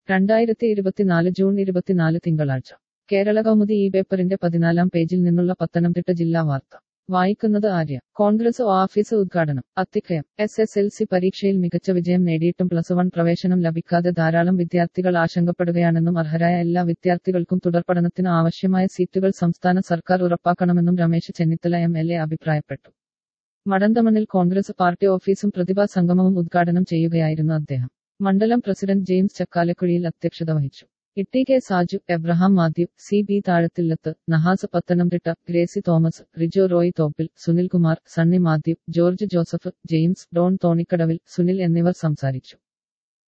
രണ്ടായിരത്തി ഇരുപത്തിനാല് ജൂൺ ഇരുപത്തിനാല് തിങ്കളാഴ്ച കേരള കൗമുദി ഈ പേപ്പറിന്റെ പതിനാലാം പേജിൽ നിന്നുള്ള പത്തനംതിട്ട ജില്ലാ വാർത്ത വായിക്കുന്നത് ആര്യ കോൺഗ്രസ് ഓഫീസ് ഉദ്ഘാടനം Athikkayam S S L C പരീക്ഷയിൽ മികച്ച വിജയം നേടിയിട്ടും പ്ലസ് വൺ പ്രവേശനം ലഭിക്കാതെ ധാരാളം വിദ്യാർത്ഥികൾ ആശങ്കപ്പെടുകയാണെന്നും അർഹരായ എല്ലാ വിദ്യാർത്ഥികൾക്കും തുടർപഠനത്തിന് ആവശ്യമായ സീറ്റുകൾ സംസ്ഥാന സർക്കാർ ഉറപ്പാക്കണമെന്നും Ramesh Chennithala M L A അഭിപ്രായപ്പെട്ടു മടന്തമണ്ണിൽ കോൺഗ്രസ് പാർട്ടി ഓഫീസും പ്രതിഭാ സംഗമവും ഉദ്ഘാടനം ചെയ്യുകയായിരുന്നു അദ്ദേഹം മണ്ഡലം പ്രസിഡന്റ് ജെയിംസ് ചക്കാലക്കുഴിയിൽ അധ്യക്ഷത വഹിച്ചു Itty K Saju Abraham Mathew C B Thazhathillathu Nahas Pathanamthitta Gracy Thomas Rijo Roy Thoppil Sunilkumar Sunny Mathew George Joseph James Don Thonikkadavil Sunil എന്നിവർ സംസാരിച്ചു